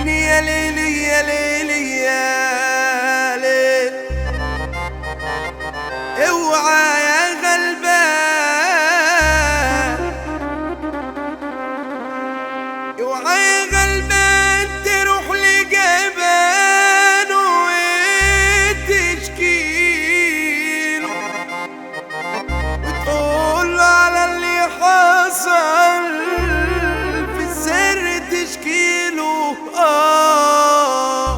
عيني يا ليلي يا ليلي يا ليل اوعى يا غلبان اوعى يا غلبان تروح لجبان وتشكيله وتقول له على اللي حصل في السر تشكيله آه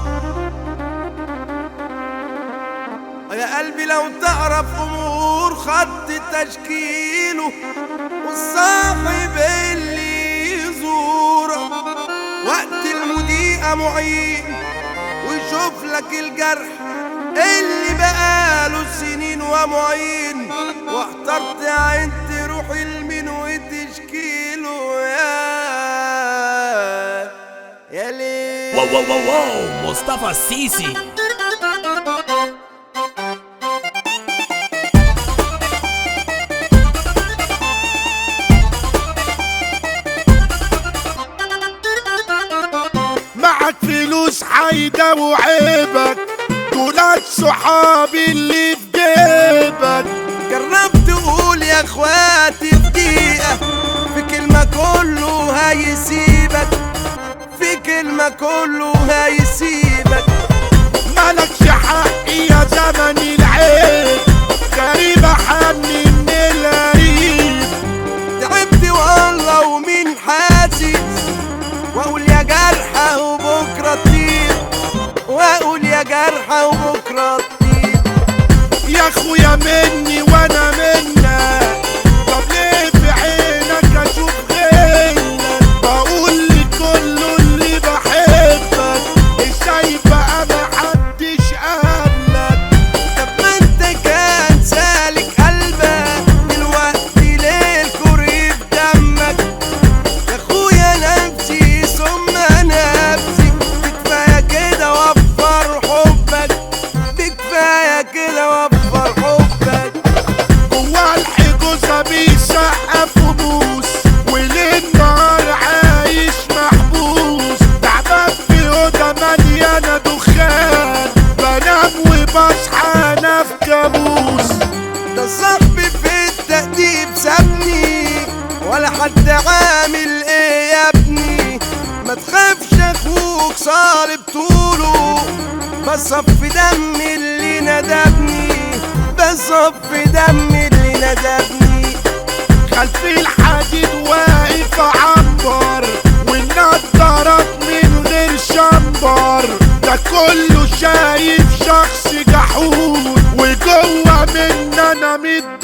يا قلبي لو تعرف أمور خط تشكيله والصاحب اللي يزورك وقت المضيقة معين ويشوف لك الجرح اللي بقاله سنين ومعين واحترت عين تروح المين وتشكيله يا يا ليل واو واو واو واو مصطفى السيسي معك فلوس حيدة وعيبك دولك صحابي اللي في جيبك جربت تقول يا اخواتي في دقيقة في كلمة كله هيسيبك في كلمة كله هيسيبك مالكش حق يا زمن العيب غريبة حني من القريب تعبت والله ومين حاسس واقول يا جرحى وبكرة تطير واقول يا جرحى وبكرة تطير يا اخويا مني وانا منك طب ليه في عينك اشوف غيرك بقول لكله اللي بحبك ازاي بقى محدش قالك طب ما انت كان سالك قلبك دلوقتي ليه الكوري في دمك يا اخويا نفسي ثم نفسي بكفايه كده وفر حبك بكفايه كده وفر حبك جوا الحجوزة بيسقف وبوس وليل نهار عايش محبوس تعبان في أوضة مليانة دخان بنام وبصحى أنا في كابوس ده صاحبي في التأديب سابني ولا حد عامل ايه يا ابني ما تخافش اخوك صارب طوله بصف دم اللي ندبني بصف دم اللي ندبني خلف الحديد واقف عنبر والنضارات من غير شمبر ده كله شايف شخص جحود وجوه من انا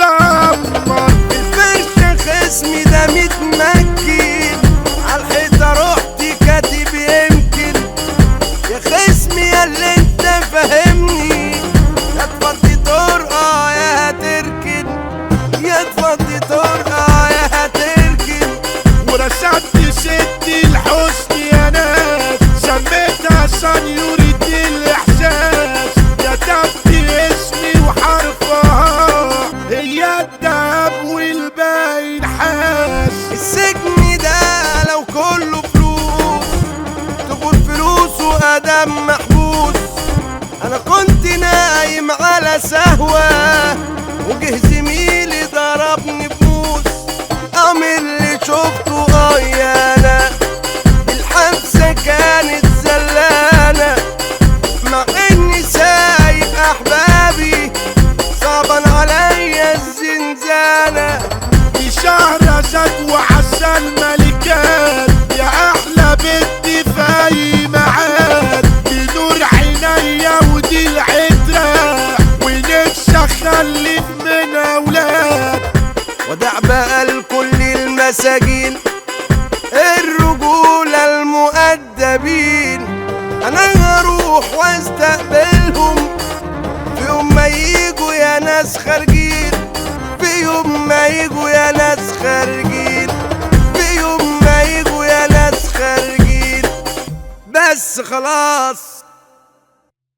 متدمر الفرش خصمي ده متمكن عالحيطة رحت كاتب يمكن يا خصمي يا اللي انت فاهمني يا تفضي طرقة يا هتركن يا تفضي طرقة يا هتركن ورسمت ست الحسن يا ناس سميتها سنيورة الإحساس كتبت اسمي وحرفها هي الدهب والباقي نحاس السجن ده لو كله فلوس تقول فلوس وادم محبوس انا كنت نايم على سهوة وجه زميلي ضربني بموس قام اللي شفته اه يا انا الحبسة كانت زلانة مع اني سايق احبابي صعبان عليا الزنزانة في شهر زاد وعسى الملكات يا احلى بنت في اي معاد بنور عينيا ودي العترة ونفسي اخلف من اولاد ودع بقى لكل المساجين الرجولة المؤدبين انا هروح واستقبلهم في يوم ما يجوا يا ناس خارجين في يوم ما يجوا يا ناس خارجين في يوم ما يجوا يا ناس خارجين بس خلاص